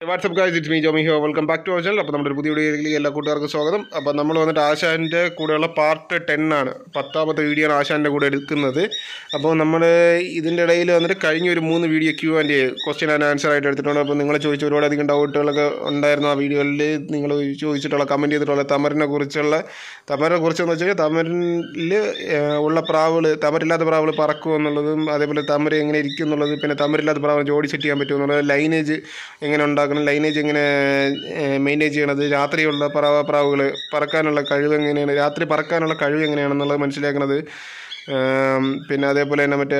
WhatsApp guys it's me Jomi ഹോ welcome back to our channel അപ്പോൾ നമ്മുടെ ഒരു പുതിയ വീഡിയോയിലേക്ക് എല്ലാ കൂട്ടുകാർക്കും സ്വാഗതം അപ്പോൾ നമ്മൾ വന്നിട്ട് ആശാൻ്റെ കൂടെയുള്ള പാർട്ട് ടെൻ ആണ് പത്താമത്തെ വീഡിയോ ആണ് ആശാൻ്റെ കൂടെ എടുക്കുന്നത് അപ്പോൾ നമ്മൾ ഇതിൻ്റെ ഇടയിൽ വന്നിട്ട് കഴിഞ്ഞ ഒരു മൂന്ന് video Q and question and answer ആയിട്ട് എടുത്തിട്ടുണ്ട് അപ്പോൾ നിങ്ങൾ ചോദിച്ച ഒരുപാടധികം ഡൗട്ടുകളൊക്കെ ഉണ്ടായിരുന്നു ആ വീഡിയോയിൽ നിങ്ങൾ ചോദിച്ചിട്ടുള്ള കമൻറ്റ് ചെയ്തിട്ടുള്ള തമറിനെ കുറിച്ചുള്ള തമറിനെ കുറിച്ചെന്ന് വെച്ചാൽ തമരിൽ ഉള്ള പ്രാവുകൾ തമരില്ലാത്ത പ്രാവുകൾ പറക്കും എന്നുള്ളതും അതേപോലെ തമര് എങ്ങനെ ഇരിക്കും എന്നുള്ളത് പിന്നെ തമരില്ലാത്ത പ്രാവ് ജോഡി സെറ്റ് ചെയ്യാൻ പറ്റും എന്നുള്ളത് ലൈനേജ് എങ്ങനെ ഉണ്ടാക്കണം ലൈനേജ് എങ്ങനെ മെയിൻറ്റെയിൻ ചെയ്യണത് രാത്രിയുള്ള പ്രാവ പ്രാവുകൾ പറക്കാനുള്ള കഴിവ് എങ്ങനെയാണ് രാത്രി പറക്കാനുള്ള കഴിവ് എങ്ങനെയാണെന്നുള്ളത് മനസ്സിലാക്കുന്നത് ആം, പിന്നെ അതേപോലെ തന്നെ മറ്റേ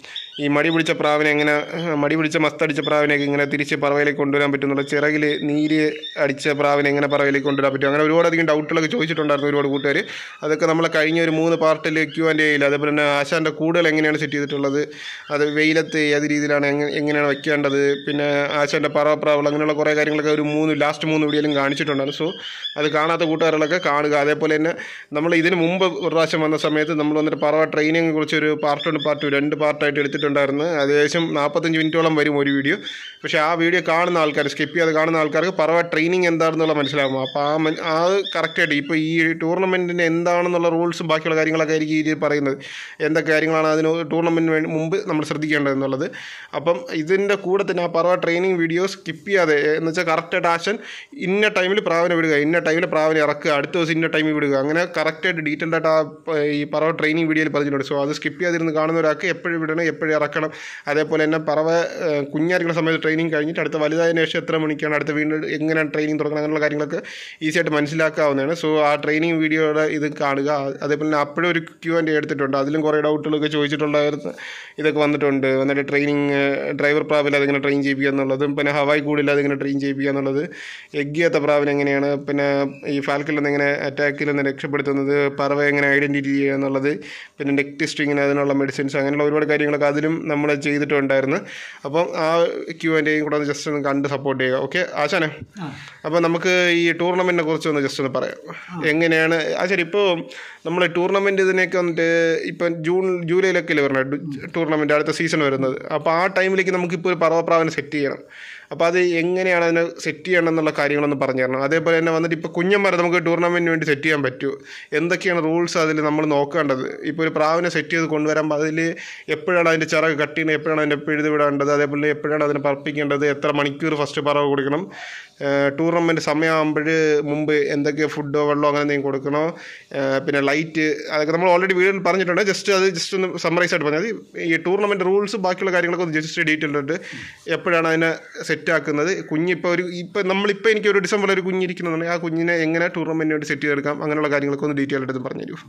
ഈ മടി പിടിച്ച പ്രാവിനെ എങ്ങനെ മടി പിടിച്ച മസ്തടിച്ച പ്രാവിനെയൊക്കെ ഇങ്ങനെ തിരിച്ച് പറവയിലേക്ക് കൊണ്ടുവരാൻ പറ്റുന്നുള്ള ചിറകിൽ നീര് അടിച്ച പ്രാവിനെ എങ്ങനെ പറവയിലേക്ക് കൊണ്ടുവരാൻ പറ്റും അങ്ങനെ ഒരുപാടധികം ഡൗട്ടുകളൊക്കെ ചോദിച്ചിട്ടുണ്ടായിരുന്നു ഒരുപാട് കൂട്ടുകാർ അതൊക്കെ നമ്മൾ കഴിഞ്ഞ ഒരു മൂന്ന് പാർട്ടിൽ ക്യൂ ആൻഡ് എയിൽ അതേപോലെ തന്നെ ആശാൻ്റെ കൂടുതൽ എങ്ങനെയാണ് സെറ്റ് ചെയ്തിട്ടുള്ളത് അത് വെയിലത്ത് ഏത് രീതിയിലാണ് എങ്ങനെ എങ്ങനെയാണ് വെക്കേണ്ടത് പിന്നെ ആശാൻ്റെ പറവ പ്രാവുകൾ അങ്ങനെയുള്ള കുറേ കാര്യങ്ങളൊക്കെ ഒരു മൂന്ന് ലാസ്റ്റ് മൂന്ന് വീഡിയോയിലും കാണിച്ചിട്ടുണ്ടായിരുന്നു സോ അത് കാണാത്ത കൂട്ടുകാരുകളൊക്കെ കാണുക അതേപോലെ തന്നെ നമ്മൾ ഇതിന് മുമ്പ് ഒരു പ്രാവശ്യം വന്ന സമയത്ത് നമ്മൾ വന്നിട്ട് പറവ ട്രെയിനിങ്ങിനെ കുറിച്ച് ഒരു പാർട്ട് വൺ പാർട്ട് ടു രണ്ട് പാർട്ടായിട്ട് എടുത്തിട്ടുണ്ടായിരുന്നു ഏകദേശം നാൽപ്പത്തഞ്ച് മിനിറ്റോളം വരും ഒരു വീഡിയോ പക്ഷേ ആ വീഡിയോ കാണുന്ന ആൾക്കാർ സ്കിപ്പ് ചെയ്യാതെ കാണുന്ന ആൾക്കാർക്ക് പറവ ട്രെയിനിങ് എന്താണെന്നുള്ള മനസ്സിലാകും അപ്പോൾ ആ മൻ- ആ കറക്റ്റായിട്ട് ഇപ്പോൾ ഈ ടൂർണമെൻറ്റിന് എന്താണെന്നുള്ള റൂൾസും ബാക്കിയുള്ള കാര്യങ്ങളൊക്കെ ആയിരിക്കും ഇതിൽ പറയുന്നത് എന്തൊക്കെ കാര്യങ്ങളാണ് അതിന് ടൂർണമെൻറ്റിന് വേണ്ടി മുമ്പ് നമ്മൾ ശ്രദ്ധിക്കേണ്ടത് എന്നുള്ളത് അപ്പം ഇതിൻ്റെ കൂടെ തന്നെ ആ പറവ ട്രെയിനിങ് വീഡിയോ സ്കിപ്പ് ചെയ്യാതെ എന്ന് വെച്ചാൽ കറക്റ്റായിട്ട് ആശൻ ഇന്ന ടൈമിൽ പ്രാവിനെ വിടുക ഇന്ന ടൈമിൽ പ്രാവിനെ ഇറക്കുക അടുത്ത ദിവസം ഇന്ന ടൈമിൽ വിടുക അങ്ങനെ കറക്റ്റായിട്ട് ഡീറ്റെയിൽഡ് ആയിട്ട് ആ പ- ഈ പറവ ട്രെയിനിങ് വീഡിയോയിൽ പറഞ്ഞിട്ടുണ്ട് സോ അത് സ്കിപ്പ് ചെയ്യാതിരുന്ന് കാണുന്ന ഒരാൾക്ക് എപ്പോഴും വിടണം എപ്പോഴും ഇറക്കണം അതേപോലെ തന്നെ പറവ ഏഹ്, കുഞ്ഞായിരിക്കുന്ന സമയത്ത് ട്രെയിനിങ് കഴിഞ്ഞിട്ട് അടുത്ത വലുതായതിനു ശേഷം എത്ര മണിക്കാണ് അടുത്ത വീണ്ടും എങ്ങനെയാണ് ട്രെയിനിങ് തുടങ്ങണം അങ്ങനെയുള്ള കാര്യങ്ങളൊക്കെ ഈസി ആയിട്ട് മനസ്സിലാക്കാവുന്നതാണ് സോ ആ ട്രെയിനിങ് വീഡിയോയുടെ ഇത് കാണുക അതേപോലെ തന്നെ അപ്പോഴും ഒരു ക്യൂ ആൻഡ് എടുത്തിട്ടുണ്ട് അതിലും കുറേ ഡൗട്ടുകളൊക്കെ ചോദിച്ചിട്ടുണ്ടായിരുന്നു ഇതൊക്കെ വന്നിട്ടുണ്ട് വന്നിട്ട് ട്രെയിനിങ് ഡ്രൈവർ പ്രാവിൽ അതെങ്ങനെ ട്രെയിൻ ചെയ്യിപ്പിക്കുക എന്നുള്ളതും പിന്നെ ഹവായി കൂടിൽ അതെങ്ങനെ ട്രെയിൻ ചെയ്യിപ്പിക്കുക എന്നുള്ളത് എഗ് ചെയ്യാത്ത പ്രാവിനെ എങ്ങനെയാണ് പിന്നെ ഈ ഫാൽക്കിൽ നിന്ന് എങ്ങനെ അറ്റാക്കിൽ നിന്ന് രക്ഷപ്പെടുത്തുന്നത് പറവ എങ്ങനെ ഐഡൻറ്റിറ്റി ചെയ്യുക എന്നുള്ളത് പിന്നെ നെക്ക് ടെസ്റ്റിങ്ങിന് അതിനുള്ള മെഡിസിൻസ് അങ്ങനെയുള്ള ഒരുപാട് കാര്യങ്ങളൊക്കെ അതിലും നമ്മൾ ചെയ്തിട്ടുണ്ടായിരുന്നു അപ്പം ആ ക്യൂ ആൻഡ് കൂടെ ഒന്ന് ജസ്റ്റ് ഒന്ന് കണ്ട് സപ്പോർട്ട് ചെയ്യുക ഓക്കെ ആശാനെ അപ്പോൾ നമുക്ക് ഈ ടൂർണമെൻറ്റിനെ കുറിച്ച് ഒന്ന് ജസ്റ്റ് ഒന്ന് പറയാം എങ്ങനെയാണ് ആ ശരി ഇപ്പോൾ നമ്മൾ ടൂർണമെൻറ്റ് ഇതിനൊക്കെ വന്നിട്ട് ഇപ്പം ജൂൺ ജൂലൈയിലൊക്കെ അല്ലേ പറഞ്ഞത് ടൂർണമെൻറ്റ് അടുത്ത സീസൺ വരുന്നത് അപ്പോൾ ആ ടൈമിലേക്ക് നമുക്കിപ്പോൾ ഒരു പറവപ്രാവിനെ സെറ്റ് ചെയ്യണം അപ്പോൾ അത് എങ്ങനെയാണ് അതിനെ സെറ്റ് ചെയ്യണം എന്നുള്ള കാര്യങ്ങളൊന്ന് പറഞ്ഞു തരണം അതേപോലെ തന്നെ വന്നിട്ട് ഇപ്പോൾ കുഞ്ഞന്മാരെ നമുക്ക് ടൂർണമെൻറ്റിന് വേണ്ടി സെറ്റ് ചെയ്യാൻ പറ്റുമോ എന്തൊക്കെയാണ് റൂൾസ് അതിൽ നമ്മൾ നോക്കേണ്ടത് ഇപ്പോൾ ഒരു പ്രാവിനെ സെറ്റ് ചെയ്ത് കൊണ്ടുവരുമ്പോൾ അതിൽ എപ്പോഴാണ് അതിൻ്റെ ചിറക് കട്ട് ചെയ്യുന്നത് എപ്പോഴാണ് അതിൻ്റെ പിഴുത് വിടേണ്ടത് അതേപോലെ എപ്പോഴാണ് അതിനെ പറപ്പിക്കേണ്ടത് എത്ര മണിക്കൂർ ഫസ്റ്റ് പറവ് കൊടുക്കണം ടൂർണമെൻറ്റ് സമയമാകുമ്പോൾ മുമ്പ് എന്തൊക്കെ ഫുഡോ വെള്ളമോ അങ്ങനെ എന്തെങ്കിലും കൊടുക്കണോ ഏഹ് പിന്നെ ലൈറ്റ് അതൊക്കെ നമ്മൾ ഓൾറെഡി വീഡിയോയിൽ പറഞ്ഞിട്ടുണ്ട് ജസ്റ്റ് അത് ജസ്റ്റ് ഒന്ന് സമ്മറൈസ് ആയിട്ട് പറഞ്ഞാൽ മതി ഈ ടൂർണമെൻറ്റ് റൂൾസ് ബാക്കിയുള്ള കാര്യങ്ങളൊക്കെ ഒന്ന് ജസ്റ്റ് ഡീറ്റെയിൽ ആയിട്ട് എപ്പോഴാണ് അതിനെ സെറ്റ് ആക്കുന്നത് കുഞ്ഞിപ്പോൾ ഒരു ഇപ്പം നമ്മളിപ്പോൾ എനിക്ക് ഒരു ഡിസംബറിൽ ഒരു കുഞ്ഞിരിക്കുന്നുണ്ടെങ്കിൽ ആ കുഞ്ഞിനെ എങ്ങനെ ടൂർണമെൻറ്റിന് വേണ്ടി സെറ്റ് ചെയ്തെടുക്കാം അങ്ങനെയുള്ള കാര്യങ്ങളൊക്കെ ഒന്ന് ഡീറ്റെയിൽ ആയിട്ട് പറഞ്ഞു തരൂ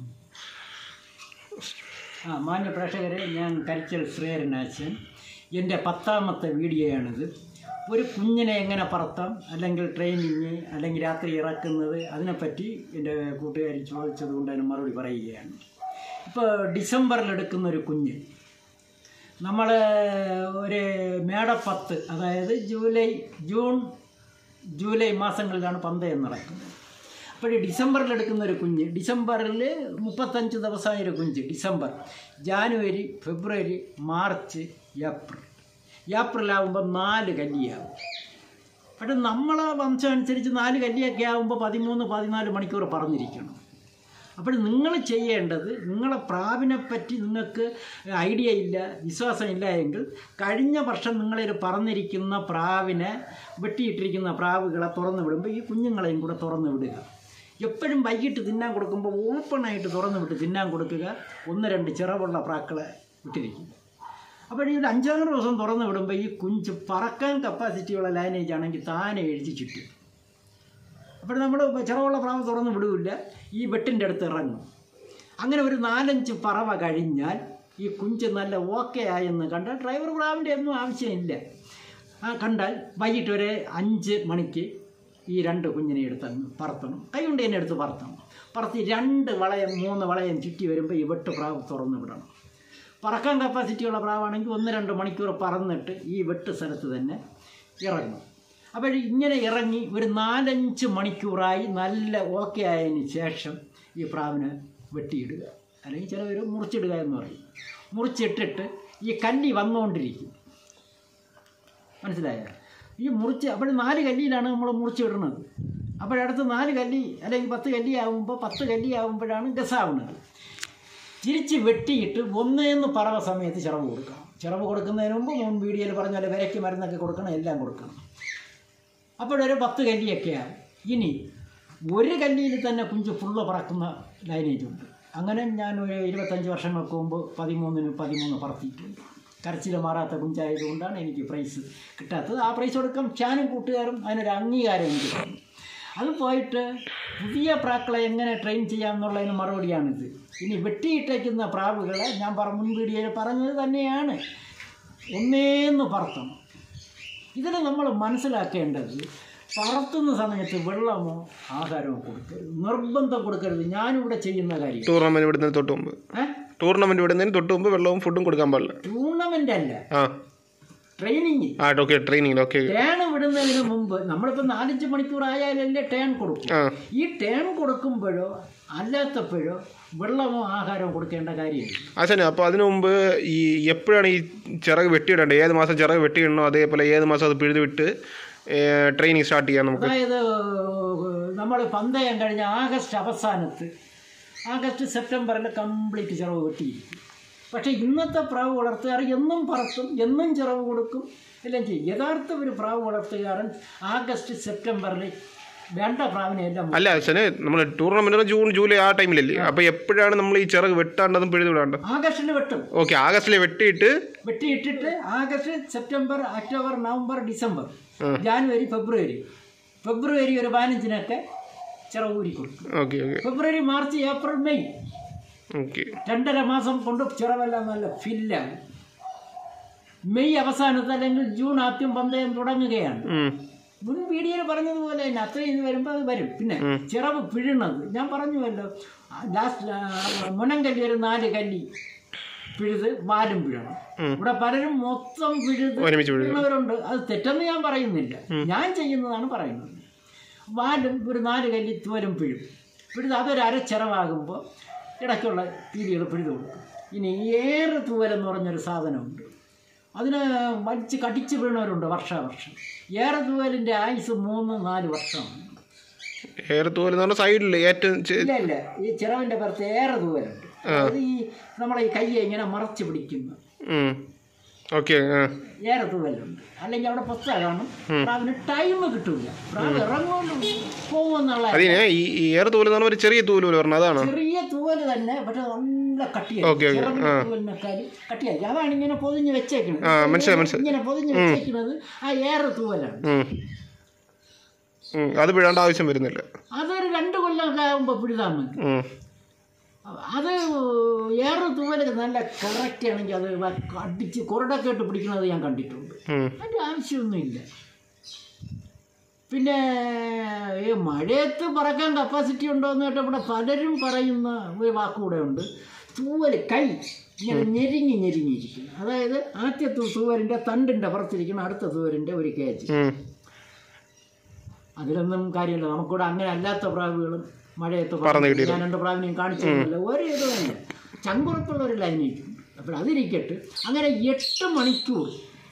ആ മാന്യ പ്രേക്ഷകരെ ഞാൻ കരിച്ചൽ ശ്രീഹരനാച്ചൻ എൻ്റെ പത്താമത്തെ വീഡിയോയാണിത് ഒരു കുഞ്ഞിനെ എങ്ങനെ പറത്താം അല്ലെങ്കിൽ ട്രെയിനിങ് അല്ലെങ്കിൽ രാത്രി ഇറക്കുന്നത് അതിനെപ്പറ്റി എൻ്റെ കൂട്ടുകാർ ചോദിച്ചത് കൊണ്ട് അതിന് മറുപടി പറയുകയാണ് ഇപ്പോൾ ഡിസംബറിൽ എടുക്കുന്ന ഒരു കുഞ്ഞ് നമ്മൾ ഒരു മേടപ്പത്ത് അതായത് ജൂലൈ ജൂൺ ജൂലൈ മാസങ്ങളിലാണ് പന്തയം നടക്കുന്നത് അപ്പോൾ ഡിസംബറിൽ എടുക്കുന്ന ഒരു കുഞ്ഞ് ഡിസംബറിൽ മുപ്പത്തഞ്ച് ദിവസമായ ഒരു കുഞ്ഞ് ഡിസംബർ ജാനുവരി ഫെബ്രുവരി മാർച്ച് ഏപ്രിൽ ഏപ്രിലാവുമ്പോൾ നാല് കല്ലിയാവും പക്ഷെ നമ്മളെ വംശം അനുസരിച്ച് നാല് കല്ലിയൊക്കെ ആകുമ്പോൾ പതിമൂന്ന് പതിനാല് മണിക്കൂർ പറഞ്ഞിരിക്കണം അപ്പോൾ നിങ്ങൾ ചെയ്യേണ്ടത് നിങ്ങളെ പ്രാവിനെ പറ്റി നിങ്ങൾക്ക് ഐഡിയ ഇല്ല വിശ്വാസമില്ല എങ്കിൽ കഴിഞ്ഞ വർഷം നിങ്ങളൊരു പറന്നിരിക്കുന്ന പ്രാവിനെ വെട്ടിയിട്ടിരിക്കുന്ന പ്രാവുകളെ തുറന്നു വിടുമ്പോൾ ഈ കുഞ്ഞുങ്ങളെയും കൂടെ തുറന്നു വിടുക എപ്പോഴും വൈകിട്ട് തിന്നാൻ കൊടുക്കുമ്പോൾ ഓപ്പണായിട്ട് തുറന്നു വിട്ട് തിന്നാൻ കൊടുക്കുക ഒന്ന് രണ്ട് ചിറവുള്ള പ്രാക്കളെ വിട്ടിരിക്കും അപ്പോൾ ഈ ഒരു അഞ്ചാറ് ദിവസം തുറന്നു വിടുമ്പോൾ ഈ കുഞ്ച് പറക്കാൻ കപ്പാസിറ്റിയുള്ള ലൈനേജ് ആണെങ്കിൽ താനെ എഴുതി ചുറ്റും അപ്പോൾ നമ്മൾ ചിറവുള്ള പ്രാവ് തുറന്ന് വിടില്ല ഈ വെട്ടിൻ്റെ അടുത്ത് ഇറങ്ങും അങ്ങനെ ഒരു നാലഞ്ച് പറവ കഴിഞ്ഞാൽ ഈ കുഞ്ച് നല്ല ഓക്കെ ആയെന്ന് കണ്ടാൽ ഡ്രൈവർ പ്രാവിൻ്റെ ഒന്നും ആവശ്യമില്ല ആ കണ്ടാൽ വൈകിട്ട് ഒരു അഞ്ച് മണിക്ക് ഈ രണ്ട് കുഞ്ഞിനെ എടുത്ത് അങ്ങ് പറത്തണം കൈ കൊണ്ട് തന്നെ എടുത്ത് പറത്തണം പറത്തി രണ്ട് വളയം മൂന്ന് വളയം ചുറ്റി വരുമ്പോൾ ഈ വെട്ട് പ്രാവ് തുറന്ന് വിടണം പറക്കാൻ കപ്പാസിറ്റിയുള്ള പ്രാവാണെങ്കിൽ ഒന്ന് രണ്ട് മണിക്കൂർ പറന്നിട്ട് ഈ വെട്ട് സ്ഥലത്ത് തന്നെ ഇറങ്ങും അപ്പോൾ ഇങ്ങനെ ഇറങ്ങി ഒരു നാലഞ്ച് മണിക്കൂറായി നല്ല ഓക്കെ ആയതിന് ശേഷം ഈ പ്രാവിനെ വെട്ടിയിടുക അല്ലെങ്കിൽ ചിലവർ മുറിച്ചിടുക എന്ന് പറയും മുറിച്ചിട്ടിട്ട് ഈ കല്ലി വന്നുകൊണ്ടിരിക്കും മനസ്സിലായോ ഈ മുറിച്ച് അപ്പോൾ നാല് കല്ലിയിലാണ് നമ്മൾ മുറിച്ചിടുന്നത് അപ്പോഴടുത്ത് നാല് കല്ലി അല്ലെങ്കിൽ പത്ത് കല്ലി ആകുമ്പോൾ പത്ത് കല്ലി ആകുമ്പോഴാണ് ഗസാവുന്നത് തിരിച്ച് വെട്ടിയിട്ട് ഒന്നേന്ന് പറവ സമയത്ത് ചിറവ് കൊടുക്കണം ചിറവ് കൊടുക്കുന്നതിന് മുമ്പ് മുൻ വീഡിയോയിൽ പറഞ്ഞ പോലെ വിരയ്ക്ക് മരുന്നൊക്കെ കൊടുക്കണം എല്ലാം കൊടുക്കണം അപ്പോഴൊരു പത്ത് കല്ലിയൊക്കെയാവും ഇനി ഒരു കല്ലിയിൽ തന്നെ കുഞ്ച് ഫുള്ള് പറക്കുന്ന ലൈനേജ് ഉണ്ട് അങ്ങനെ ഞാൻ ഒരു ഇരുപത്തഞ്ച് വർഷങ്ങൾക്ക് മുമ്പ് പതിമൂന്നിന് പതിമൂന്ന് പറത്തിയിട്ടുണ്ട് കരച്ചിൽ മാറാത്ത കുഞ്ചായതുകൊണ്ടാണ് എനിക്ക് പ്രൈസ് കിട്ടാത്തത് ആ പ്രൈസ് കൊടുക്കാൻ ഷാനും കൂട്ടുകാരും അതിനൊരു അംഗീകാരം എനിക്ക് തന്നു അത് പോയിട്ട് പുതിയ പ്രാക്കളെ എങ്ങനെ ട്രെയിൻ ചെയ്യാം എന്നുള്ളതിന് മറുപടിയാണിത് ഇനി വെട്ടിയിട്ടേക്കുന്ന പ്രാവുകളെ ഞാൻ പറ മുൻ വീഡിയോയിൽ പറഞ്ഞത് തന്നെയാണ് ഒന്നേന്ന് പറത്തണം ഇതിൽ നമ്മൾ മനസ്സിലാക്കേണ്ടത് പറത്തുന്ന സമയത്ത് വെള്ളമോ ആഹാരമോ കൊടുക്കരുത് നിർബന്ധം കൊടുക്കരുത് ഞാനിവിടെ ചെയ്യുന്ന കാര്യം ടൂർണമെന്റ് വിടുന്നതിന് തൊട്ട് മുമ്പ് ഏ ടൂർണമെന്റ് വിടുന്നതിന് തൊട്ട് മുമ്പ് വെള്ളവും ഫുഡും കൊടുക്കാൻ പാടില്ല ടൂർണമെൻ്റ് അല്ല ആ ട്രെയിനിങ് ആ ഓക്കെ ട്രെയിനിങ് ഓക്കെ ടേൺ വിടുന്നതിന് മുമ്പ് നമ്മളിപ്പോൾ നാലഞ്ച് മണിക്കൂർ ആയാലല്ലേ ടേൺ കൊടുക്കും ആ ഈ ടേൺ കൊടുക്കുമ്പോഴോ അല്ലാത്തപ്പോഴോ വെള്ളമോ ആഹാരമോ കൊടുക്കേണ്ട കാര്യമില്ല ആശാനെ അപ്പോൾ അതിനു മുമ്പ് ഈ എപ്പോഴാണ് ഈ ചിറക് വെട്ടിയിടേണ്ടത് ഏത് മാസം ചിറക് വെട്ടിയിടണോ അതേപോലെ ഏത് മാസം അത് പിഴുത് വിട്ട് ട്രെയിനിങ് സ്റ്റാർട്ട് ചെയ്യാം നമുക്ക് അതായത് നമ്മൾ പന്തയം കഴിഞ്ഞ ആഗസ്റ്റ് അവസാനത്ത് ആഗസ്റ്റ് സെപ്റ്റംബറിൽ കംപ്ലീറ്റ് ചിറവ് വെട്ടിയിരിക്കും പക്ഷേ ഇന്നത്തെ പ്രാവ് വളർത്തുകാർ എന്നും പറത്തും എന്നും ചിറവ് കൊടുക്കും എല്ലാം ചെയ്യും യഥാർത്ഥ ഒരു പ്രാവ് വളർത്തുകാരൻ ആഗസ്റ്റ് സെപ്റ്റംബറിൽ വേണ്ട പ്രാവിനെ എല്ലാം അല്ല ആശാനെ നമ്മൾ ടൂർണമെന്റ് ജൂൺ ജൂലൈ ആ ടൈമിലല്ലേ അപ്പോൾ എപ്പോഴാണ് നമ്മൾ ഈ ചിറക് വെട്ടാണ്ടതും പിഴുത് വിടാണ്ടത് ആഗസ്റ്റിൽ വെട്ടും ഓക്കെ ആഗസ്റ്റിൽ വെട്ടിയിട്ട് വെട്ടിയിട്ടിട്ട് ആഗസ്റ്റ് സെപ്റ്റംബർ ഒക്ടോബർ നവംബർ ഡിസംബർ ഉം. ജാനുവരി ഫെബ്രുവരി ഫെബ്രുവരി ഒരു പതിനഞ്ചിനൊക്കെ ചിറവ് ഊരി കൊടുക്കും ഓക്കെ ഓക്കെ ഫെബ്രുവരി മാർച്ച് ഏപ്രിൽ മെയ് ഓക്കെ രണ്ടര മാസം കൊണ്ട് ചിറവെല്ലാം നല്ല ഫില്ലാകും മെയ് അവസാനത്ത് അല്ലെങ്കിൽ ജൂൺ ആദ്യം പന്തയം തുടങ്ങുകയാണ് മുൻ വീഡിയോയിൽ പറഞ്ഞതുപോലെ തന്നെ അത്രയും ഇത് വരുമ്പോൾ അത് വരും പിന്നെ ചിറവ് പിഴുന്നത് ഞാൻ പറഞ്ഞുവല്ലോ ലാസ്റ്റ് മുനങ്കല്ലി ഒരു നാല് കല്ലി പിഴുത് വാലും പിഴണം ഇവിടെ പലരും മൊത്തം പിഴുത് ഒരുമിച്ച് പിഴുത്. പിഴുന്നവരുണ്ട് അത് തെറ്റെന്ന് ഞാൻ പറയുന്നില്ല ഞാൻ ചെയ്യുന്നതാണ് പറയുന്നത് വാലും ഒരു നാല് കല്ലി തോലും പിഴും പിഴുത് അതൊരു അരച്ചിറവാകുമ്പോൾ ഇടയ്ക്കുള്ള പീലികൾ പിഴുതു കൊടുക്കും ഇനി ഏറ് തൂവലെന്ന് പറഞ്ഞൊരു സാധനമുണ്ട് അതിന് വലിച്ച് കടിച്ച് വീണവരുണ്ട് വർഷാവർഷം ഏറെ തൂവലിൻ്റെ ആയുസ് മൂന്ന് നാല് വർഷമാണ് ഹെയർ തൂവൽ എന്ന് പറഞ്ഞാൽ സൈഡിൽ ഏറ്റവും ചെ- ഇല്ല ഇല്ല ഈ ചിറവിൻ്റെ പുറത്ത് ഏറെ തൂവലുണ്ട് അത് ഈ നമ്മളെ ഈ കയ്യെ ഇങ്ങനെ മറച്ച് പിടിക്കുന്ന ഉം. ഓക്കെ ആ ഏറെ തൂവലുണ്ട് അല്ലെങ്കിൽ അവിടെ പൊത്ത കാണും പ്രാവിന് ടൈം കിട്ടൂല പ്രാവ് ഇറങ്ങുകൊണ്ട് പോകുമെന്നുള്ള അതിനെ ഈ ഈ എയർ തൂവൽ എന്ന് പറഞ്ഞാൽ ഒരു ചെറിയ തൂവൽ പറഞ്ഞത് അതാണോ ചെറിയ തൂവല് തന്നെ പക്ഷെ നല്ല ഓക്കെ, കട്ടിയായി ഓക്കെ. ചിറവിന്റെ ആ. തൂവലിനെക്കാളും കട്ടിയായി അതാണ് ഇങ്ങനെ പൊതിഞ്ഞ് വെച്ചേക്കുന്നത് ആ, മനസ്സിലായി, മനസ്സിലായി. ഇങ്ങനെ പൊതിഞ്ഞ് വെച്ചേക്കുന്നത് ആ ഏറെ തൂവലാണ് ഉം. ഉം. അത് പിഴേണ്ട ആവശ്യം വരുന്നില്ല അതൊരു രണ്ട് കൊല്ലമൊക്കെ ആകുമ്പോൾ പിഴുതാൽ മതി ഉം. അത് ഏറെ തൂവല് നല്ല കറക്റ്റ് ആണെങ്കിൽ അത് വ- അടിച്ച് കൊറടൊക്കെ ഇട്ട് പിടിക്കുന്നത് ഞാൻ കണ്ടിട്ടുണ്ട് ഉം. അതിൻ്റെ ആവശ്യമൊന്നുമില്ല പിന്നെ ഈ മഴയത്ത് പറക്കാൻ കപ്പാസിറ്റി ഉണ്ടോ എന്ന് കേട്ടോ ഇവിടെ പലരും പറയുന്ന ഒരു വാക്കുകൂടെ ഉണ്ട് തൂവൽ കൈ ഇങ്ങനെ ഞെരിങ്ങി ഞെരിങ്ങിയിരിക്കുന്നു അതായത് ആദ്യത്തെ തൂവലിൻ്റെ തണ്ടിൻ്റെ പുറത്തിരിക്കുന്ന അടുത്ത തൂവലിൻ്റെ ഒരു കേജ് ഉം. അതിലൊന്നും കാര്യമില്ല നമുക്കിവിടെ അങ്ങനെ അല്ലാത്ത പ്രാവുകളും മഴയത്ത് പറന്ന് പറന്ന് ഞാൻ എൻ്റെ പ്രാവിനെയും കാണിച്ചില്ല ഒരു ഇത് തന്നെ ചങ്കുറപ്പുള്ള ഒരു ലൈനേജ് ഉണ്ട് അപ്പോൾ അതിരിക്കട്ടെ അങ്ങനെ എട്ട് മണിക്കൂർ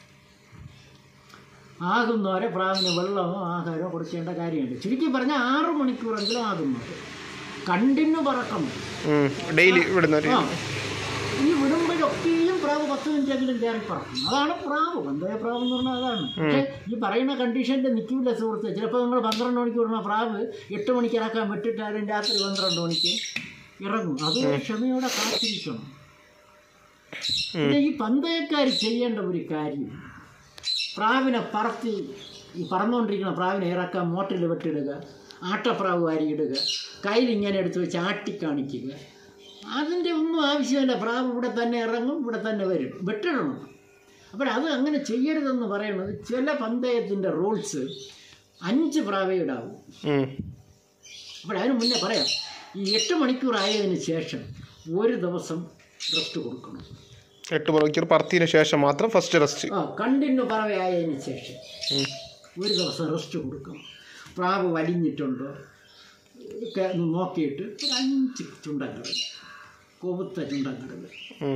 ആകുന്നവരെ പ്രാവിന് വെള്ളമോ ആഹാരമോ കൊടുക്കേണ്ട കാര്യമുണ്ട് ചുരുക്കി പറഞ്ഞാൽ ആറ് മണിക്കൂറെങ്കിലും ആകുന്നത് കണ്ടിന്യൂ പറക്കണം ഉം. ഡെയിലി വിടുന്നവർ ആ ഈ വിടുമ്പോഴൊക്കെയും പ്രാവ് പത്ത് മിനിറ്റെങ്കിലും കയറി പറക്കും അതാണ് പ്രാവ് പന്തയ പ്രാവ് എന്ന് പറഞ്ഞാൽ അതാണ് പക്ഷേ ഈ പറയുന്ന കണ്ടീഷനിൽ നിൽക്കില്ല സുഹൃത്ത് ചിലപ്പോൾ നിങ്ങൾ പന്ത്രണ്ട് മണിക്ക് വിടുന്ന പ്രാവ് എട്ട് മണിക്ക് ഇറക്കാൻ വിട്ടിട്ടാലും രാത്രി പന്ത്രണ്ട് മണിക്ക് ഇറങ്ങും അത് ക്ഷമയോടെ കാത്തിരിക്കണം പിന്നെ ഈ പന്തയക്കാർ ചെയ്യേണ്ട ഒരു കാര്യം പ്രാവിനെ പറത്തി ഈ പറന്നുകൊണ്ടിരിക്കുന്ന പ്രാവിനെ ഇറക്കാൻ മോട്ടറിൽ വെട്ടിടുക ആട്ടപ്രാവ് വാരിയിടുക കയ്യിൽ ഇങ്ങനെ എടുത്ത് വെച്ച് ആട്ടിക്കാണിക്കുക അതിൻ്റെ ഒന്നും ആവശ്യമില്ല പ്രാവ് ഇവിടെ തന്നെ ഇറങ്ങും ഇവിടെ തന്നെ വരും വെട്ടിടണം അപ്പോൾ അത് അങ്ങനെ ചെയ്യരുതെന്ന് പറയുന്നത് ചില പന്തയത്തിൻ്റെ റൂൾസ് അഞ്ച് പ്രാവേ ഇടാവും ഉം. അപ്പോൾ അതിന് മുന്നേ പറയാം ഈ എട്ട് മണിക്കൂർ ആയതിനു ശേഷം ഒരു ദിവസം റെസ്റ്റ് കൊടുക്കണം എട്ട് മണിക്കൂർ പറത്തിന് ശേഷം മാത്രം ഫസ്റ്റ് റെസ്റ്റ് ആ കണ്ടിന്യൂ പറവയായതിനു ശേഷം ഒരു ദിവസം റെസ്റ്റ് കൊടുക്കണം പ്രാവ് വലിഞ്ഞിട്ടുണ്ടോ ഒക്കെ ഒന്ന് നോക്കിയിട്ട് ഒരു അഞ്ച് ചുണ്ടങ്കടൽ കൊവുത്ത ചുണ്ടങ്കടൽ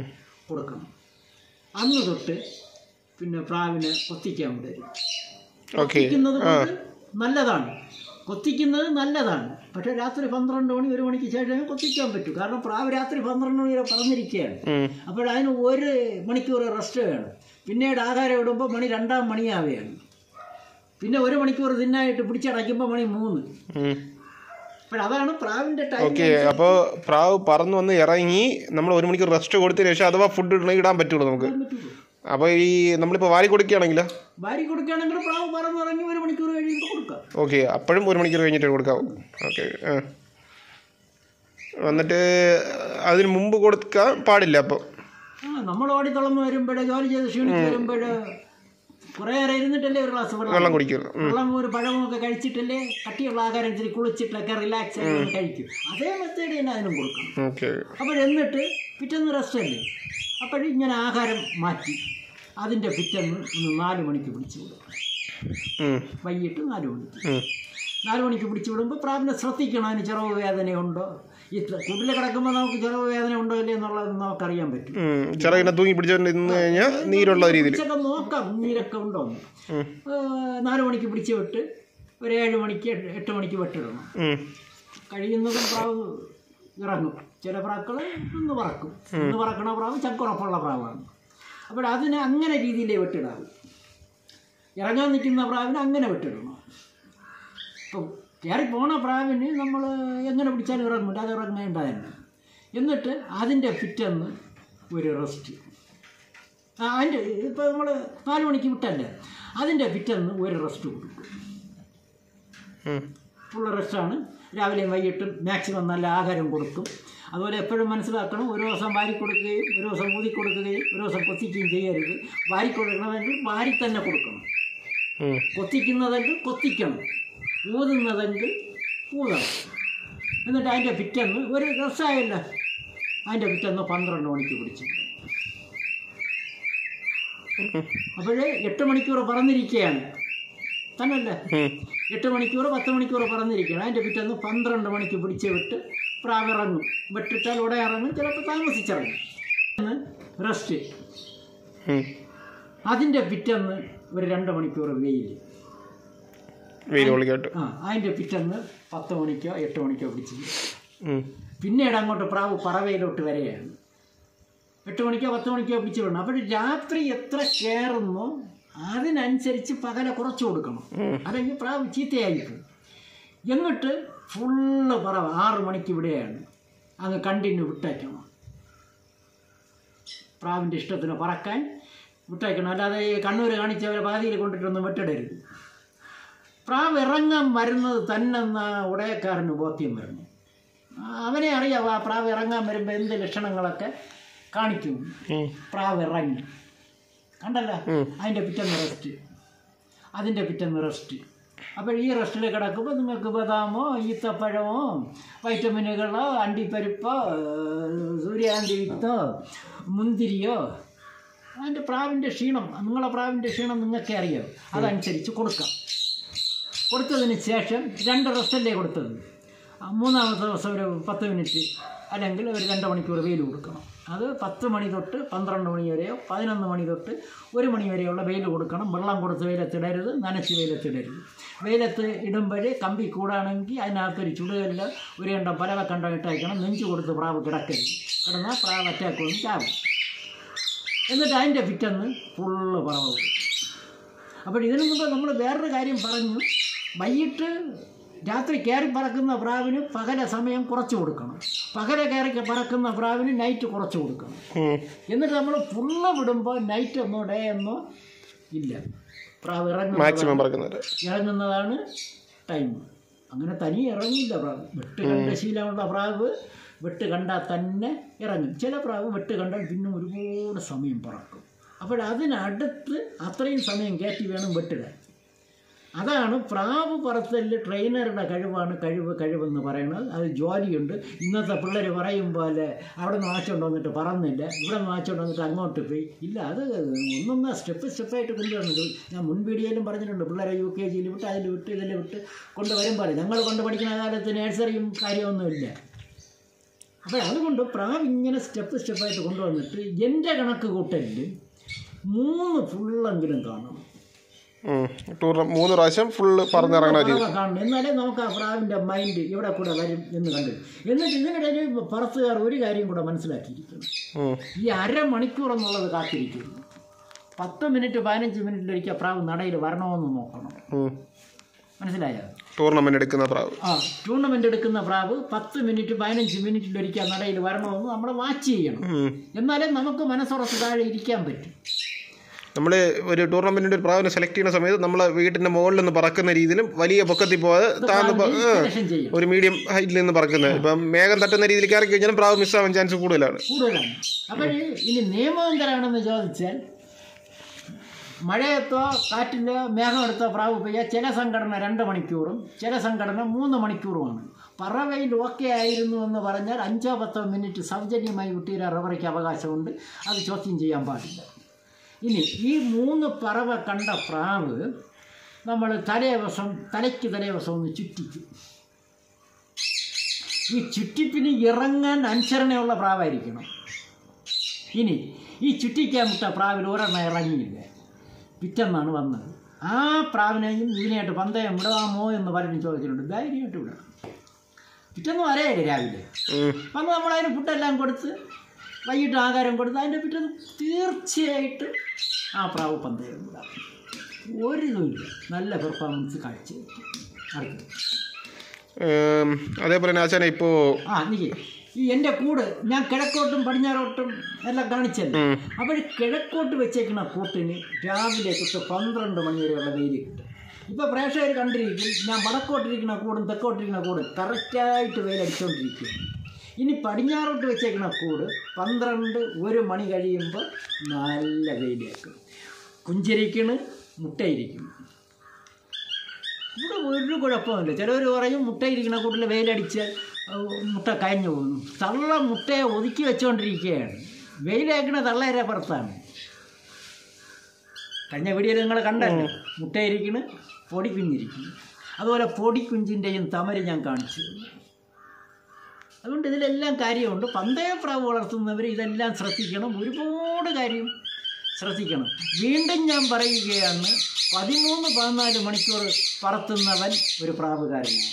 കൊടുക്കണം അന്ന് തൊട്ട് പിന്നെ പ്രാവിനെ കൊത്തിക്കാൻ വിടരുത് കൊത്തിക്കുന്നത് കൊണ്ട് നല്ലതാണ് കൊത്തിക്കുന്നത് നല്ലതാണ് പക്ഷെ രാത്രി പന്ത്രണ്ട് മണി ഒരു മണിക്ക് ശേഷമേ കൊത്തിക്കാൻ പറ്റൂ കാരണം പ്രാവ് രാത്രി പന്ത്രണ്ട് മണി വരെ പറഞ്ഞിരിക്കുകയാണ് ഉം. അപ്പോൾ അതിന് ഒരു മണിക്കൂർ റെസ്റ്റ് വേണം പിന്നീട് ആഹാരം ഇടുമ്പോൾ മണി രണ്ടാം മണിയാവുകയാണ് പിന്നെ ഒരു മണിക്കൂർ തിന്നായിട്ട് പിടിച്ചടയ്ക്കുമ്പോൾ മണി മൂന്ന് ഉം. അപ്പോൾ അതാണ് പ്രാവിൻ്റെ ടൈം ഓക്കെ അപ്പോൾ പ്രാവ് പറന്ന് വന്ന് ഇറങ്ങി നമ്മൾ ഒരു മണിക്കൂർ റെസ്റ്റ് കൊടുത്തതിന് ശേഷം അഥവാ ഫുഡ് ഇടണമെങ്കിൽ ഇടാൻ പറ്റുള്ളൂ നമുക്ക് അപ്പോൾ ഈ നമ്മളിപ്പോൾ വാരി കൊടുക്കുകയാണെങ്കിലോ വാരി കൊടുക്കുകയാണെങ്കിൽ പ്രാവ് പറന്നിറങ്ങി ഒരു മണിക്കൂർ കഴിയുമ്പോൾ കൊടുക്കാം ഓക്കെ അപ്പോഴും ഒരു മണിക്കൂർ കഴിഞ്ഞിട്ട് കൊടുക്കാവും ഓക്കെ ആ വന്നിട്ട് അതിന് മുമ്പ് കൊടുക്കാൻ പാടില്ല അപ്പോൾ ആ നമ്മൾ ഓടിത്തുളമ്പ് വരുമ്പോഴേ ജോലി ചെയ്ത് ക്ഷീണിച്ച് വരുമ്പോൾ കുറേ നേരം ഇരുന്നിട്ടല്ലേ ഒരു ഗ്ലാസ് വെള്ളം വെള്ളം കുടിക്കുള്ളൂ ഉം. വെള്ളം ഒരു പഴമൊക്കെ കഴിച്ചിട്ടല്ലേ കട്ടിയുള്ള ആഹാരം ഇച്ചിരി കുളിച്ചിട്ടൊക്കെ റിലാക്സ് ആയി ഒന്ന് കഴിക്കും അതേ മെത്തേഡ് തന്നെ അതിനും കൊടുക്കണം ഓക്കെ അപ്പോൾ എന്നിട്ട് പിറ്റേന്ന് റെസ്റ്റ് അല്ലേ അപ്പോഴും ഇങ്ങനെ ആഹാരം മാറ്റി അതിൻ്റെ പിറ്റേന്ന് ഒന്ന് നാല് മണിക്ക് പിടിച്ചു വിടും ഉം. വൈകിട്ട് നാല് മണിക്ക് ഉം. നാല് മണിക്ക് പിടിച്ചു വിടുമ്പോൾ പ്രാവിനെ ശ്രദ്ധിക്കണം അതിന് ചിറവ് വേദനയുണ്ടോ ഈ കുടിൽ കിടക്കുമ്പോൾ നമുക്ക് ചിറവ് വേദന ഉണ്ടോ ഇല്ലേ എന്നുള്ളത് നമുക്കറിയാൻ പറ്റും ഉം. ചിറകിനെ തൂങ്ങി പിടിച്ചുകൊണ്ട് നിന്ന് കഴിഞ്ഞാൽ നീരുള്ള രീതിയിൽ പിടിച്ചൊക്കെ നോക്കാം നീരൊക്കെ ഉണ്ടോ എന്ന്. ഉം. ഏഹ് നാല് മണിക്ക് പിടിച്ച് വിട്ട് ഒരു ഏഴ് മണിക്ക് എട്ട് എട്ട് മണിക്ക് വെട്ടിടണം ഉം. കഴിയുന്നതും പ്രാവ് ഇറങ്ങും ചില പ്രാക്കൾ ഒന്ന് പറക്കും ഒന്ന് പറക്കണ പ്രാവ് ചക്കുറപ്പുള്ള പ്രാവാണ് അപ്പോൾ അതിനെ അങ്ങനെ രീതിയിലേ വെട്ടിടാവും ഇറങ്ങാൻ നിൽക്കുന്ന പ്രാവിനെ അങ്ങനെ വെട്ടിടണം ഇപ്പം കയറി പോണ പ്രാവിന് നമ്മൾ എങ്ങനെ പിടിച്ചാലും ഇറങ്ങില്ല അത് ഇറങ്ങേണ്ട തന്നെ എന്നിട്ട് അതിൻ്റെ പിറ്റേന്ന് ഒരു റെസ്റ്റ് ആ അതിൻ്റെ ഇപ്പോൾ നമ്മൾ നാല് മണിക്ക് വിട്ടല്ലേ അതിൻ്റെ പിറ്റേന്ന് ഒരു റെസ്റ്റ് കൊടുക്കും ഉം. ഫുൾ റെസ്റ്റാണ് രാവിലെയും വൈകിട്ടും മാക്സിമം നല്ല ആഹാരം കൊടുക്കും അതുപോലെ എപ്പോഴും മനസ്സിലാക്കണം ഒരു ദിവസം വാരി കൊടുക്കുകയും ഒരു ദിവസം ഊതി കൊടുക്കുകയും ഒരു ദിവസം കൊത്തിക്കുകയും ചെയ്യരുത് വാരി കൊടുക്കണമെങ്കിൽ വാരി തന്നെ കൊടുക്കണം ഉം. കൊത്തിക്കുന്നതെങ്കിൽ കൊത്തിക്കണം ഊതുന്നതെങ്കിൽ ഊതണം എന്നിട്ട് അതിൻ്റെ പിറ്റേന്ന് ഒരു രസമായല്ല അതിൻ്റെ പിറ്റേന്ന് പന്ത്രണ്ട് മണിക്ക് പിടിച്ചു അപ്പോഴേ എട്ട് മണിക്കൂർ പറന്നിരിക്കുകയാണ് തന്നല്ലേ ഉം. എട്ട് മണിക്കൂർ പത്ത് മണിക്കൂർ പറന്നിരിക്കണം അതിൻ്റെ പിറ്റേന്ന് പന്ത്രണ്ട് മണിക്ക് പിടിച്ച് വിട്ട് പ്രാവിറങ്ങും വെട്ടിട്ടാൽ ഉടനെ ഇറങ്ങും ചിലപ്പോൾ താമസിച്ചിറങ്ങും റെസ്റ്റ് ഉം. അതിൻ്റെ പിറ്റേന്ന് ഒരു രണ്ട് മണിക്കൂർ വെയിൽ വെയിൽ കൊള്ളിക്കാട്ട് ആ അതിൻ്റെ പിറ്റേന്ന് പത്ത് മണിക്കോ എട്ട് മണിക്കോ പിടിച്ച് ഉം. പിന്നീട് അങ്ങോട്ട് പ്രാവ് പറവയിലോട്ട് വരികയാണ് എട്ട് മണിക്കോ പത്ത് മണിക്കോ പിടിച്ച് വിടണം അപ്പോൾ രാത്രി എത്ര കയറുന്നോ അതിനനുസരിച്ച് പകല കുറച്ച് കൊടുക്കണം അല്ലെങ്കിൽ പ്രാവ് ചീത്തയായിപ്പോവും എന്നിട്ട് ഫുള്ള് പറവ ആറ് മണിക്ക് ഇവിടെയാണ് അങ്ങ് കണ്ടിന്യൂ വിട്ടേക്കണം പ്രാവിൻ്റെ ഇഷ്ടത്തിന് പറക്കാൻ വിട്ടേക്കണം അല്ലാതെ ഈ കണ്ണൂർ കാണിച്ചവരെ പാതിയിൽ കൊണ്ടിട്ടൊന്നും വെട്ടിടരുത് പ്രാവ് ഇറങ്ങാൻ വരുന്നത് തന്നെ എന്നാ ഉടയക്കാരന് ബോധ്യം വരുന്നു ആ, അവനെ അറിയാം ആ പ്രാവ് ഇറങ്ങാൻ വരുമ്പോൾ എന്ത് ലക്ഷണങ്ങളൊക്കെ കാണിക്കും ഉം. പ്രാവ് ഇറങ്ങി കണ്ടല്ല ഉം. അതിൻ്റെ പിറ്റേന്ന് റെസ്റ്റ് അതിൻ്റെ പിറ്റേന്ന് റെസ്റ്റ് അപ്പോൾ ഈ റെസ്റ്റിൽ കിടക്കുമ്പോൾ നിങ്ങൾക്ക് ബദാമോ ഈത്തപ്പഴമോ വൈറ്റമിനുകളോ അണ്ടിപ്പരിപ്പോ ഏഹ്, സൂര്യകാന്തി വിത്തോ മുന്തിരിയോ അതിൻ്റെ പ്രാവിൻ്റെ ക്ഷീണം നിങ്ങളെ പ്രാവിൻ്റെ ക്ഷീണം നിങ്ങൾക്ക് അറിയാം അതനുസരിച്ച് കൊടുക്കാം കൊടുത്തതിന് ശേഷം രണ്ട് റെസ്റ്റല്ലേ കൊടുത്തത് ആ മൂന്നാമത്തെ ദിവസം ഒരു പത്ത് മിനിറ്റ് അല്ലെങ്കിൽ ഒരു രണ്ട് മണിക്കൂർ വെയിൽ കൊടുക്കണം അത് പത്ത് മണി തൊട്ട് പന്ത്രണ്ട് മണി വരെയോ പതിനൊന്ന് മണി തൊട്ട് ഒരു മണി വരെയുള്ള വെയിൽ കൊടുക്കണം വെള്ളം കൊടുത്ത് വെയിലത്തിടരുത് നനച്ച് വെയിലത്തിടരുത് വെയിലത്ത് ഇടുമ്പോൾ കമ്പി കൂടാണെങ്കിൽ അതിനകത്തൊരു ചുടുകല്ല് ഒരു കണ്ടം പലവ കണ്ടം ഇട്ടയക്കണം നെഞ്ചു കൊടുത്ത് പ്രാവ് കിടക്കരുത് കിടന്നാൽ പ്രാവ് അറ്റാക്ക് വന്ന് ചാവും എന്നിട്ട് അതിൻ്റെ പിറ്റെന്ന് ഫുള്ള് പറവ് പോകും അപ്പോൾ ഇതിനു മുമ്പ് നമ്മൾ വേറൊരു കാര്യം പറഞ്ഞു വൈകിട്ട് രാത്രി കയറി പറക്കുന്ന പ്രാവിന് പകല സമയം കുറച്ച് കൊടുക്കണം പകല കയറി പറക്കുന്ന പ്രാവിന് നൈറ്റ് കുറച്ച് കൊടുക്കണം ഉം. എന്നിട്ട് നമ്മൾ ഫുള്ള് വിടുമ്പോൾ നൈറ്റ് എന്നോ ഡേ എന്നോ ഇല്ല പ്രാവ് ഇറങ്ങുന്ന മാക്സിമം പറക്കുന്നത് ഇറങ്ങുന്നതാണ് ടൈം അങ്ങനെ തനി ഇറങ്ങില്ല പ്രാവ് വെട്ട് കണ്ട ശീലമുള്ള പ്രാവ് വെട്ട് കണ്ടാൽ തന്നെ ഇറങ്ങും ചില പ്രാവ് വെട്ട് കണ്ടാൽ പിന്നെ ഒരുപാട് സമയം പറക്കും അപ്പോൾ അതിനടുത്ത് അത്രയും സമയം കയറ്റി വേണം വെട്ടിടാൻ അതാണ് പ്രാവ് പറത്തലിൽ ട്രെയിനറുടെ കഴിവാണ് കഴിവ് കഴിവെന്ന് പറയുന്നത് അത് ജോലിയുണ്ട് ഇന്നത്തെ പിള്ളേർ പറയും പോലെ അവിടെ നിന്ന് വാച്ചുകൊണ്ട് വന്നിട്ട് പറന്നില്ല ഇവിടെ നിന്ന് വാച്ചുകൊണ്ട് വന്നിട്ട് അങ്ങോട്ട് പോയി ഇല്ല അത് ഒന്നൊന്ന് സ്റ്റെപ്പ് സ്റ്റെപ്പായിട്ട് കൊണ്ടുവരുന്നത് ഞാൻ മുൻ വീഡിയോയിലും പറഞ്ഞിട്ടുണ്ട് പിള്ളേരെ യു കെ ജിയിൽ വിട്ട് അതിൽ വിട്ട് ഇതിൽ വിട്ട് കൊണ്ടുവരും പോലെ ഞങ്ങൾ കൊണ്ട് പഠിക്കുന്ന കാലത്ത് നേഴ്സറിയും കാര്യമൊന്നുമില്ല അപ്പോൾ അതുകൊണ്ട് പ്രാവ് ഇങ്ങനെ സ്റ്റെപ്പ് സ്റ്റെപ്പായിട്ട് കൊണ്ടുവന്നിട്ട് എൻ്റെ കണക്ക് കൂട്ടലിൽ മൂന്ന് ഫുള്ളെങ്കിലും കാണണം ടൂർ മൂന്ന് പ്രാവശ്യം ഫുള്ള് പറന്നിറങ്ങണ രീതി പറവ കാണണം എന്നാലേ നമുക്ക് ആ പ്രാവിൻ്റെ മൈൻഡ് ഇവിടെ കൂടെ വരും എന്ന് കണ്ടു എന്നിട്ട് ഇതിനിടയിൽ പറത്തുകാർ ഒരു കാര്യം കൂടെ മനസ്സിലാക്കിയിരിക്കുന്നു ഉം. ഈ അരമണിക്കൂർ എന്നുള്ളത് കാത്തിരിക്കുന്നു പത്ത് മിനിറ്റ് പതിനഞ്ച് മിനിറ്റിലൊരിക്കൽ പ്രാവ് നടയിൽ വരണമെന്ന് നോക്കണം ഉം. മനസ്സിലായോ ടൂർണമെന്റ് എടുക്കുന്ന പ്രാവ് ആ ടൂർണമെൻ്റ് എടുക്കുന്ന പ്രാവ് പത്ത് മിനിറ്റ് പതിനഞ്ച് മിനിറ്റിലൊരിക്കൽ നടയിൽ വരണമെന്ന് നമ്മൾ വാച്ച് ചെയ്യണം ഉം. എന്നാലേ നമുക്ക് മനസ്സുറച്ച് താഴെ ഇരിക്കാൻ പറ്റും നമ്മൾ ഒരു ടൂർണമെന്റിന്റെ ഒരു പ്രാവിനെ സെലക്ട് ചെയ്യുന്ന സമയത്ത് നമ്മളെ വീട്ടിന്റെ മുകളിൽ നിന്ന് പറക്കുന്ന രീതിയിലും വലിയ പൊക്കത്തിൽ പോകാതെ താഴ്ന്ന് പ- ആ, സെലക്ഷൻ ചെയ്യും ഒരു മീഡിയം ഹൈറ്റിൽ നിന്ന് പറക്കുന്നത് ഇപ്പം മേഘം തട്ടുന്ന രീതിയിൽ കയറി കഴിഞ്ഞാലും പ്രാവ് മിസ്സാവാൻ ചാൻസ് കൂടുതലാണ് കൂടുതലാണ് അപ്പോൾ ഇനി നിയമം എന്തരാണെന്ന് ചോദിച്ചാൽ മഴയത്തോ കാറ്റിലോ മേഘം എടുത്ത പ്രാവ് പെയ്യാൽ ചില സംഘടന രണ്ട് മണിക്കൂറും ചില സംഘടന മൂന്ന് മണിക്കൂറുമാണ് പറവയിൽ ഓക്കെ ആയിരുന്നു എന്ന് പറഞ്ഞാൽ അഞ്ചോ പത്തോ മിനിറ്റ് സൗജന്യമായി കുട്ടിയുടെ റബ്ബറയ്ക്ക് അവകാശമുണ്ട് അത് ചോദ്യം ചെയ്യാൻ പാടില്ല ഇനി ഈ മൂന്ന് പറവ കണ്ട പ്രാവ് നമ്മൾ തലേവസം തലയ്ക്ക് തലേവസം ഒന്ന് ചുറ്റിക്കും ഈ ചുറ്റിപ്പിന് ഇറങ്ങാൻ അനുസരണയുള്ള പ്രാവായിരിക്കണം ഇനി ഈ ചുറ്റിക്കാൻ വിട്ട പ്രാവിൽ ഒരെണ്ണം ഇറങ്ങിയില്ല പിറ്റെന്നാണ് വന്നത് ആ പ്രാവിനെയും ഇതിനായിട്ട് പന്തയം വിടാമോ എന്ന് പലരും ചോദിച്ചിട്ടുണ്ട് ധൈര്യമായിട്ട് വിടാം പിറ്റെന്ന് വരെയല്ലേ രാവിലെ ഉം. വന്ന് നമ്മളതിന് ഫുഡെല്ലാം കൊടുത്ത് വൈകിട്ട് ആഹാരം കൊടുത്ത് അതിൻ്റെ പിറ്റേന്ന് തീർച്ചയായിട്ടും ആ പ്രാവ് പന്തയം വിടാം ഒരു ഇതുമില്ല നല്ല പെർഫോമൻസ് കാഴ്ച അടുത്തത് ഏം, അതേപോലെ തന്നെ ആശാനെ ഇപ്പോൾ ആ നിക്ക് ഈ എൻ്റെ കൂട് ഞാൻ കിഴക്കോട്ടും പടിഞ്ഞാറോട്ടും എല്ലാം കാണിച്ചല്ലേ അപ്പോൾ കിഴക്കോട്ട് വെച്ചേക്കുന്ന കൂട്ടിന് രാവിലെ തൊട്ട് പന്ത്രണ്ട് മണി വരെയുള്ള വെയിൽ കിട്ടും ഇപ്പോൾ പ്രേക്ഷകർ കണ്ടിരിക്കും ഞാൻ വടക്കോട്ടിരിക്കുന്ന കൂടും തെക്കോട്ടിരിക്കുന്ന കൂടും കറക്റ്റായിട്ട് വെയിലടിച്ചുകൊണ്ടിരിക്കും ഇനി പടിഞ്ഞാറോട്ട് വെച്ചേക്കുന്ന കൂട് പന്ത്രണ്ട് ഒരു മണി കഴിയുമ്പോൾ നല്ല വെയിലേക്കും കുഞ്ചിരിക്കണ് മുട്ടയിരിക്കും ഇവിടെ ഒരു കുഴപ്പമില്ല ചിലവർ പറയും മുട്ടയിരിക്കുന്ന കൂട്ടിൽ വെയിലടിച്ചാൽ അഹ് മുട്ട കയഞ്ഞു പോകുന്നു തള്ള മുട്ടയെ ഒതുക്കി വെച്ചുകൊണ്ടിരിക്കുകയാണ് വെയിലേക്കണ തള്ളേരെ പുറത്താണ് കഴിഞ്ഞ വീഡിയോയിൽ നിങ്ങൾ കണ്ടല്ലോ മുട്ടയിരിക്കണ് പൊടി കുഞ്ഞിരിക്കുന്നു അതുപോലെ പൊടി കുഞ്ചിൻ്റെയും തമര് ഞാൻ കാണിച്ചു അതുകൊണ്ട് ഇതിലെല്ലാം കാര്യമുണ്ട് പന്തയപ്രാവ് വളർത്തുന്നവർ ഇതെല്ലാം ശ്രദ്ധിക്കണം ഒരുപാട് കാര്യം ശ്രദ്ധിക്കണം വീണ്ടും ഞാൻ പറയുകയാണ് പതിമൂന്ന് പതിനാല് മണിക്കൂർ പറത്തുന്നവൻ ഒരു പ്രാവുകാരനാണ്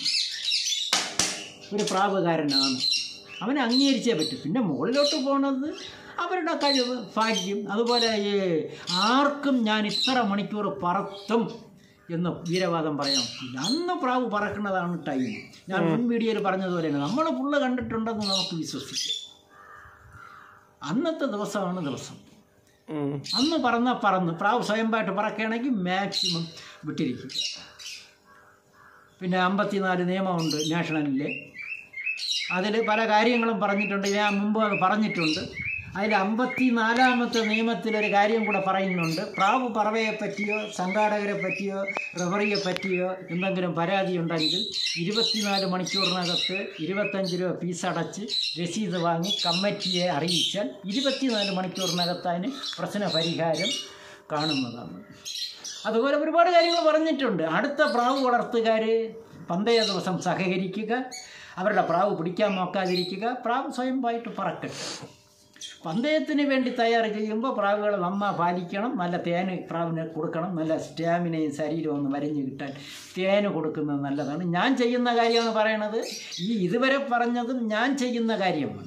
ഒരു പ്രാവുകാരനാണ് അവനെ അംഗീകരിച്ചേ പറ്റും പിന്നെ മുകളിലോട്ട് പോണത് അവരുടെ കഴിവ് ഭാഗ്യം അതുപോലെ ഈ ആർക്കും ഞാൻ ഇത്ര മണിക്കൂർ പറത്തും എന്ന് വീരവാദം പറയാം അന്ന് പ്രാവ് പറക്കുന്നതാണ് ടൈം ഞാൻ മുൻ വീഡിയോയിൽ പറഞ്ഞതുപോലെ തന്നെ നമ്മൾ പുള്ള കണ്ടിട്ടുണ്ടെന്ന് നമുക്ക് വിശ്വസിക്കാം അന്നത്തെ ദിവസമാണ് ദിവസം ഉം. അന്ന് പറന്ന പറന്ന് പ്രാവ് സ്വയംപായിട്ട് പറക്കുകയാണെങ്കിൽ മാക്സിമം വിട്ടിരിക്കുക പിന്നെ അമ്പത്തിനാല് നിയമമുണ്ട് നാഷണലിൽ അതിൽ പല കാര്യങ്ങളും പറഞ്ഞിട്ടുണ്ട് ഞാൻ മുമ്പ് അത് പറഞ്ഞിട്ടുണ്ട് അതിൽ അമ്പത്തി നാലാമത്തെ നിയമത്തിലൊരു കാര്യം കൂടെ പറയുന്നുണ്ട് പ്രാവ് പറവയെ പറ്റിയോ സംഘാടകരെ പറ്റിയോ റബറിയെ പറ്റിയോ എന്തെങ്കിലും പരാതി ഉണ്ടെങ്കിൽ ഇരുപത്തിനാല് മണിക്കൂറിനകത്ത് ഇരുപത്തഞ്ച് രൂപ ഫീസ് അടച്ച് രസീത് വാങ്ങി കമ്മിറ്റിയെ അറിയിച്ചാൽ ഇരുപത്തിനാല് മണിക്കൂറിനകത്ത് അതിന് പ്രശ്ന പരിഹാരം കാണുന്നതാണ് അതുപോലെ ഒരുപാട് കാര്യങ്ങൾ പറഞ്ഞിട്ടുണ്ട് അടുത്ത പ്രാവ് വളർത്തുകാർ പന്തയ ദിവസം സഹകരിക്കുക അവരുടെ പ്രാവ് പിടിക്കാൻ നോക്കാതിരിക്കുക പ്രാവ് സ്വയംഭായിട്ട് പറക്കട്ടെ പന്തയത്തിന് വേണ്ടി തയ്യാർ ചെയ്യുമ്പോൾ പ്രാവുകളെ നന്നാ പാലിക്കണം നല്ല തേന് പ്രാവിന് കൊടുക്കണം നല്ല സ്റ്റാമിനയും ശരീരവും ഒന്ന് വരഞ്ഞ് കിട്ടാൻ തേന് കൊടുക്കുന്നത് നല്ലതാണ് ഞാൻ ചെയ്യുന്ന കാര്യമാണ് പറയണത് ഈ ഇതുവരെ പറഞ്ഞതും ഞാൻ ചെയ്യുന്ന കാര്യമാണ്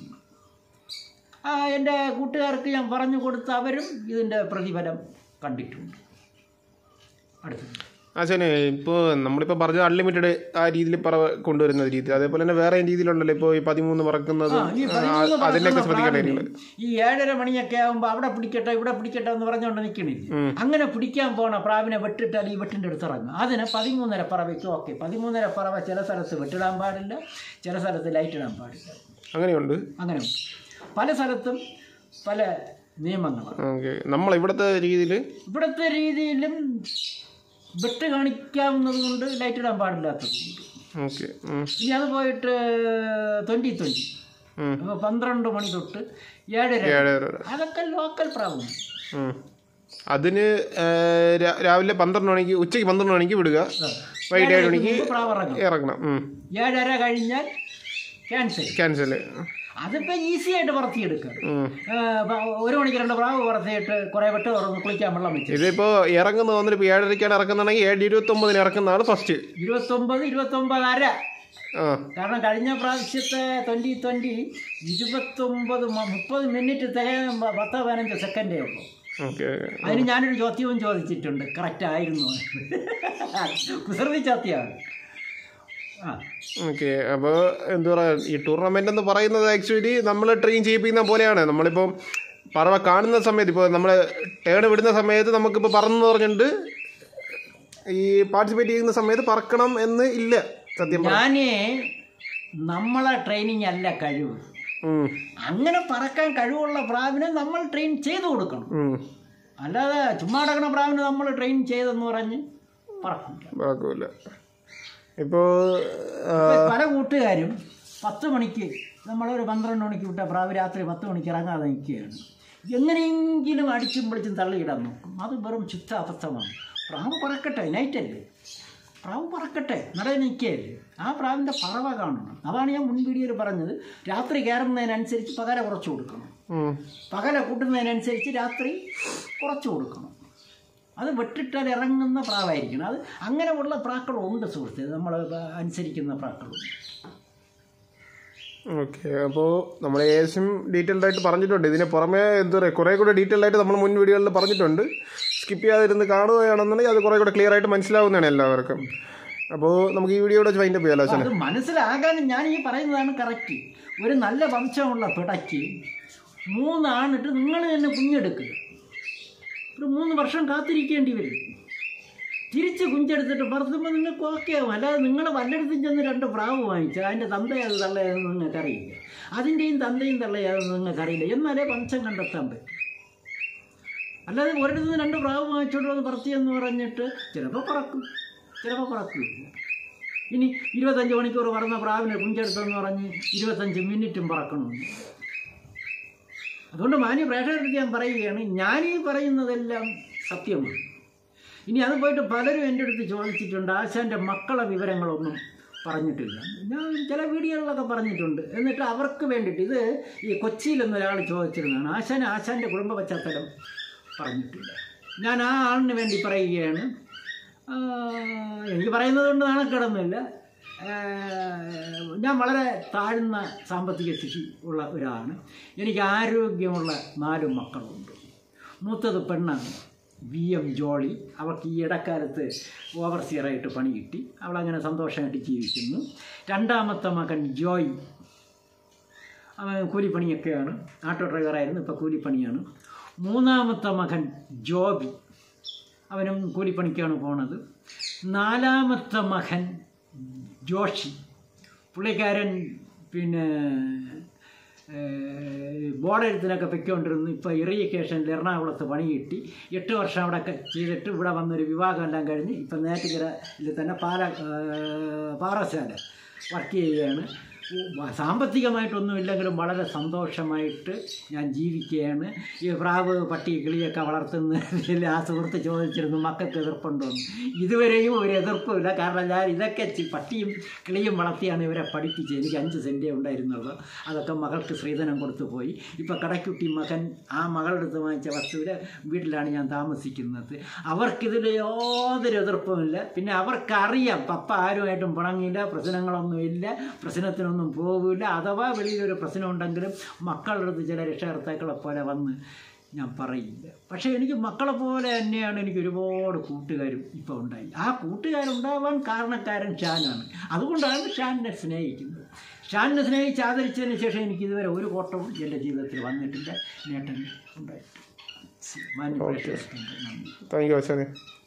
ആ, എൻ്റെ കൂട്ടുകാർക്ക് ഞാൻ പറഞ്ഞു കൊടുത്ത അവരും ഇതിൻ്റെ പ്രതിഫലം കണ്ടിട്ടുണ്ട് അടുത്തത് ആശാനെ ഇപ്പോൾ നമ്മളിപ്പോൾ പറഞ്ഞ അൺലിമിറ്റഡ് ആ രീതിയിൽ പറ കൊണ്ടുവരുന്ന രീതി അതേപോലെ തന്നെ വേറെ രീതിയിലുണ്ടല്ലോ ഇപ്പോൾ ഈ പതിമൂന്ന് പറക്കുന്നത് ആ, ഈ പതിമൂന്ന് അതിൻ്റെയൊക്കെ പറക്കുന്ന ശ്രദ്ധിക്കേണ്ട പ്രാവിന് കാര്യങ്ങൾ ഈ ഏഴര മണിയൊക്കെ ആകുമ്പോൾ അവിടെ പിടിക്കട്ടെ ഇവിടെ പിടിക്കട്ടെ എന്ന് പറഞ്ഞുകൊണ്ട് നിൽക്കണില്ല അങ്ങനെ പിടിക്കാൻ പോണ പ്രാവിനെ വെട്ടിട്ടാൽ ഈ വെട്ടിൻ്റെ അടുത്ത് ഇറങ്ങും അതിന് പതിമൂന്നര പറവയ്ക്ക് ഓക്കെ പതിമൂന്നര പറവ ചില സ്ഥലത്ത് വെട്ടിടാൻ പാടില്ല ചില സ്ഥലത്ത് ലൈറ്റ് ഇടാൻ പാടില്ല അങ്ങനെയുണ്ട് അങ്ങനെ ഉണ്ട്. പല സ്ഥലത്തും പല നിയമങ്ങളാണ് ഓക്കെ നമ്മൾ ഇവിടുത്തെ രീതിയിൽ ഇവിടുത്തെ രീതിയിലും വെട്ട് കാണിക്കാവുന്നത് കൊണ്ട് ലൈറ്റ് ഇടാൻ പാടില്ലാത്തതുകൊണ്ട് ഓക്കെ ഇനി അത് പോയിട്ട് ട്വൻറ്റി ട്വൻറ്റി അപ്പോൾ പന്ത്രണ്ട് മണി തൊട്ട് ഏഴര ഏഴര അതൊക്കെ ലോക്കൽ പ്രാവും ഉം. അതിന് ഏ, രാ- രാവിലെ പന്ത്രണ്ട് മണിക്ക് ഉച്ചയ്ക്ക് പന്ത്രണ്ട് മണിക്ക് വിടുക വൈകിട്ട് ഏഴ് മണിക്ക് പ്രാവ് ഇറങ്ങും ഇറങ്ങണം ഏഴര കഴിഞ്ഞാൽ ക്യാൻസൽ ക്യാൻസൽ അതിപ്പോൾ ഈസി ആയിട്ട് പറത്തിയെടുക്കാം ഉം. ആ, ഇപ്പൊ ഒരു മണിക്ക് രണ്ട് പ്രാവ് പറത്തിയിട്ട് കുറേ വെട്ട് തുറന്ന് കുളിക്കാൻ വെള്ളം വെച്ച് ഇതിപ്പോ ഇറങ്ങുന്ന വന്നിട്ട് ഇപ്പോൾ ഏഴരയ്ക്കാണ് ഇറക്കുന്നുണ്ടെങ്കിൽ ഏഴ് ഇരുപത്തൊമ്പതിന് ഇറക്കുന്നതാണ് ഫസ്റ്റ് ഇരുപത്തൊമ്പത് ഇരുപത്തൊമ്പതര ആ കാരണം കഴിഞ്ഞ പ്രാവശ്യത്തെ ട്വൻ്റി ട്വൻ്റി ഇരുപത്തൊമ്പത് മ- മുപ്പത് മിനിറ്റ് തികയാൻ പ- പത്തോ പതിനഞ്ച് സെക്കൻഡേ ഉള്ളൂ ഓക്കെ അതിന് ഞാനൊരു ചോദ്യവും ചോദിച്ചിട്ടുണ്ട് കറക്റ്റ് ആയിരുന്നു കുസൃതി ചോദ്യമാണ് ആ ഓക്കെ അപ്പോൾ എന്താ പറയുക ഈ ടൂർണമെൻ്റ് എന്ന് പറയുന്നത് ആക്ച്വലി നമ്മൾ ട്രെയിൻ ചെയ്യിപ്പിക്കുന്ന പോലെയാണ് നമ്മളിപ്പോൾ പറവ കാണുന്ന സമയത്ത് ഇപ്പോൾ നമ്മൾ ടേൺ വിടുന്ന സമയത്ത് നമുക്കിപ്പോൾ പറന്നു പറഞ്ഞിട്ടുണ്ട് ഈ പാർട്ടിസിപ്പേറ്റ് ചെയ്യുന്ന സമയത്ത് പറക്കണം എന്ന് ഇല്ല സത്യം പറ ഞാനേ നമ്മളെ ട്രെയിനിങ് അല്ല കഴിവ് ഉം, അങ്ങനെ പറക്കാൻ കഴിവുള്ള പ്രാവിനെ നമ്മൾ ട്രെയിൻ ചെയ്തു കൊടുക്കണം ഉം. അല്ലാതെ ചുമ്മാ കിടക്കുന്ന പ്രാവിനെ നമ്മൾ ട്രെയിൻ ചെയ്തെന്ന് പറഞ്ഞ് പറക്കില്ല കുഴപ്പമില്ല ഇപ്പോൾ പല കൂട്ടുകാരും പത്ത് മണിക്ക് നമ്മളൊരു പന്ത്രണ്ട് മണിക്ക് വിട്ട പ്രാവ് രാത്രി പത്ത് മണിക്ക് ഇറങ്ങാതെ നിൽക്കുകയാണ് എങ്ങനെയെങ്കിലും അടിച്ചും പിടിച്ചും തള്ളിയിടാൻ നോക്കും അത് വെറും ശുദ്ധ അബദ്ധമാണ് പ്രാവ് പറക്കട്ടെ നൈറ്റല്ലേ പ്രാവ് പറക്കട്ടെ നടയിൽ നിൽക്കുകയല്ലേ ആ പ്രാവിൻ്റെ പറവ കാണണം അതാണ് ഞാൻ മുൻ വീഡിയോയിൽ പറഞ്ഞത് രാത്രി കയറുന്നതിനനുസരിച്ച് പകല കുറച്ച് കൊടുക്കണം പകല കൂട്ടുന്നതിനനുസരിച്ച് രാത്രി കുറച്ച് കൊടുക്കണം അത് വെട്ടിട്ടാൽ ഇറങ്ങുന്ന പ്രാവായിരിക്കണം അത് അങ്ങനെയുള്ള പ്രാക്കളുണ്ട് സുഹൃത്തെ നമ്മൾ അനുസരിക്കുന്ന പ്രാക്കളുണ്ട് ഓക്കെ അപ്പോൾ നമ്മൾ ഏകദേശം ഡീറ്റെയിൽഡ് ആയിട്ട് പറഞ്ഞിട്ടുണ്ട് ഇതിന് പുറമെ എന്താ പറയുക കുറേ കൂടെ ഡീറ്റെയിൽഡ് ആയിട്ട് നമ്മൾ മുൻ വീഡിയോകളിൽ പറഞ്ഞിട്ടുണ്ട് സ്കിപ്പ് ചെയ്യാതിരുന്ന് കാണുകയാണെന്നുണ്ടെങ്കിൽ അത് കുറേ കൂടെ ക്ലിയർ ആയിട്ട് മനസ്സിലാവുന്നതാണ് എല്ലാവർക്കും അപ്പോൾ നമുക്ക് ഈ വീഡിയോ വെച്ച് വൈൻഡപ്പ് ചെയ്യാലോ അച്ഛനെ അത് മനസ്സിലാകാൻ ഞാൻ ഈ പറയുന്നതാണ് കറക്റ്റ് ഒരു നല്ല വംശമുള്ള പിടയ്ക്ക് മൂന്നാണിട്ട് നിങ്ങൾ തന്നെ കുഞ്ഞെടുക്കുക ഒരു മൂന്ന് വർഷം കാത്തിരിക്കേണ്ടി വരും തിരിച്ച് കുഞ്ചെടുത്തിട്ട് പറത്തുമ്പോൾ നിങ്ങൾക്ക് ഓക്കെ ആവും അല്ലാതെ നിങ്ങൾ വല്ലയിടത്തും ചെന്ന് രണ്ട് പ്രാവ് വാങ്ങിച്ചു അതിൻ്റെ തന്തയത് തള്ളയതെന്ന് നിങ്ങൾക്കറിയില്ല അതിൻ്റെയും തന്തയും തള്ളയതെന്ന് നിങ്ങൾക്കറിയില്ല എന്നാലേ വംശം കണ്ടെത്താൻ പറ്റും അല്ലാതെ ഒരിടത്ത് നിന്ന് രണ്ട് പ്രാവ് വാങ്ങിച്ചോണ്ട് വന്ന് പറത്തിയെന്ന് പറഞ്ഞിട്ട് ചിലപ്പോൾ പറക്കും ചിലപ്പോൾ പറക്കില്ല ഇനി ഇരുപത്തഞ്ച് മണിക്കൂർ പറന്ന പ്രാവിനെ കുഞ്ചെടുത്തെന്ന് പറഞ്ഞ് ഇരുപത്തഞ്ച് മിനിറ്റും പറക്കണമെന്ന് അതുകൊണ്ട് മാന്യ പ്രേക്ഷകർക്ക് ഞാൻ പറയുകയാണ് ഞാനീ പറയുന്നതെല്ലാം സത്യമാണ് ഇനി അത് പോയിട്ട് പലരും എൻ്റെ അടുത്ത് ചോദിച്ചിട്ടുണ്ട് ആശാൻ്റെ മക്കളെ വിവരങ്ങളൊന്നും പറഞ്ഞിട്ടില്ല ഞാൻ ചില വീഡിയോകളിലൊക്കെ പറഞ്ഞിട്ടുണ്ട് എന്നിട്ട് അവർക്ക് വേണ്ടിയിട്ട് ഇത് ഈ കൊച്ചിയിൽ ഒരാൾ ചോദിച്ചിരുന്നതാണ് ആശാൻ ആശാൻ്റെ കുടുംബ പശ്ചാത്തലം പറഞ്ഞിട്ടില്ല ഞാൻ ആ ആളിന് വേണ്ടി പറയുകയാണ് ആ, എനിക്ക് പറയുന്നത് കൊണ്ട് നാണക്കിടന്നില്ല ഞാൻ വളരെ താഴ്ന്ന സാമ്പത്തിക സ്ഥിതി ഉള്ള ഒരാളാണ് എനിക്ക് ആരോഗ്യമുള്ള നാല് മക്കളുണ്ട് മൂത്തത് പെണ്ണാണ് വി എം ജോളി അവൾക്ക് ഈ ഇടക്കാലത്ത് ഓവർസിയറായിട്ട് പണി കിട്ടി അവളങ്ങനെ സന്തോഷമായിട്ട് ജീവിക്കുന്നു രണ്ടാമത്തെ മകൻ ജോയ് അവൻ കൂലിപ്പണിയൊക്കെയാണ് ആട്ടോ ഡ്രൈവറായിരുന്നു ഇപ്പോൾ കൂലിപ്പണിയാണ് മൂന്നാമത്തെ മകൻ ജോബി അവനും കൂലിപ്പണിക്കാണ് പോണത് നാലാമത്തെ മകൻ ജോഷി പുള്ളിക്കാരൻ പിന്നെ ബോർഡ് എഴുത്തിനൊക്കെ പൊയ്ക്കൊണ്ടിരുന്നു ഇപ്പോൾ ഇറിഗേഷനിൽ എറണാകുളത്ത് പണി കിട്ടി എട്ട് വർഷം അവിടെ ഒക്കെ ചെയ്തിട്ട് ഇവിടെ വന്നൊരു വിവാഹം എല്ലാം കഴിഞ്ഞ് ഇപ്പം നേറ്റുകരയിൽ തന്നെ പാല ഏഹ്, പാറശാല വർക്ക് ചെയ്യുകയാണ് ഉ- സാമ്പത്തികമായിട്ടൊന്നും ഇല്ലെങ്കിലും വളരെ സന്തോഷമായിട്ട് ഞാൻ ജീവിക്കുകയാണ് ഈ പ്രാവ് പട്ടി കിളിയൊക്കെ വളർത്തുന്നതിൽ ആ സുഹൃത്ത് ചോദിച്ചിരുന്നു മക്കൾക്ക് എതിർപ്പുണ്ടോ എന്ന്. ഇതുവരെയും ഒരു എതിർപ്പുമില്ല കാരണം ഞാൻ ഇതൊക്കെ ചി- പട്ടിയും കിളിയും വളർത്തിയാണ് ഇവരെ പഠിപ്പിച്ചത് എനിക്ക് അഞ്ച് സെൻറ്റേ ഉണ്ടായിരുന്നുള്ളൂ അതൊക്കെ മകൾക്ക് സ്ത്രീധനം കൊടുത്തു പോയി ഇപ്പോൾ കടക്കുട്ടി മകൻ ആ മകളുടെ അടുത്ത് വാങ്ങിച്ച വസ്തുവിലെ വീട്ടിലാണ് ഞാൻ താമസിക്കുന്നത് അവർക്കിതിൽ യാതൊരു എതിർപ്പുമില്ല പിന്നെ അവർക്കറിയാം പപ്പ ആരുമായിട്ടും പിണങ്ങില്ല പ്രശ്നങ്ങളൊന്നുമില്ല പ്രശ്നത്തിനൊന്നും പോകില്ല അഥവാ വെളിയിലൊരു പ്രശ്നം ഉണ്ടെങ്കിലും മക്കളുടെ അടുത്ത് ചില രക്ഷകർത്താക്കളെ പോലെ വന്ന് ഞാൻ പറയില്ല പക്ഷേ എനിക്ക് മക്കളെ പോലെ തന്നെയാണ് എനിക്ക് ഒരുപാട് കൂട്ടുകാരും ഇപ്പോൾ ഉണ്ടായി ആ കൂട്ടുകാരുണ്ടാവാൻ കാരണക്കാരൻ ഷാനാണ് അതുകൊണ്ടാണ് ഷാനിനെ സ്നേഹിക്കുന്നത് ഷാനിനെ സ്നേഹിച്ച് ആദരിച്ചതിന് ശേഷം എനിക്ക് ഇതുവരെ ഒരു കോട്ടവും എൻ്റെ ജീവിതത്തിൽ വന്നിട്ടില്ല നേട്ടം ഉണ്ടായിട്ടില്ല മാന്യ പ്രേക്ഷകർക്ക് നന്ദി താങ്ക് യു അച്ഛനെ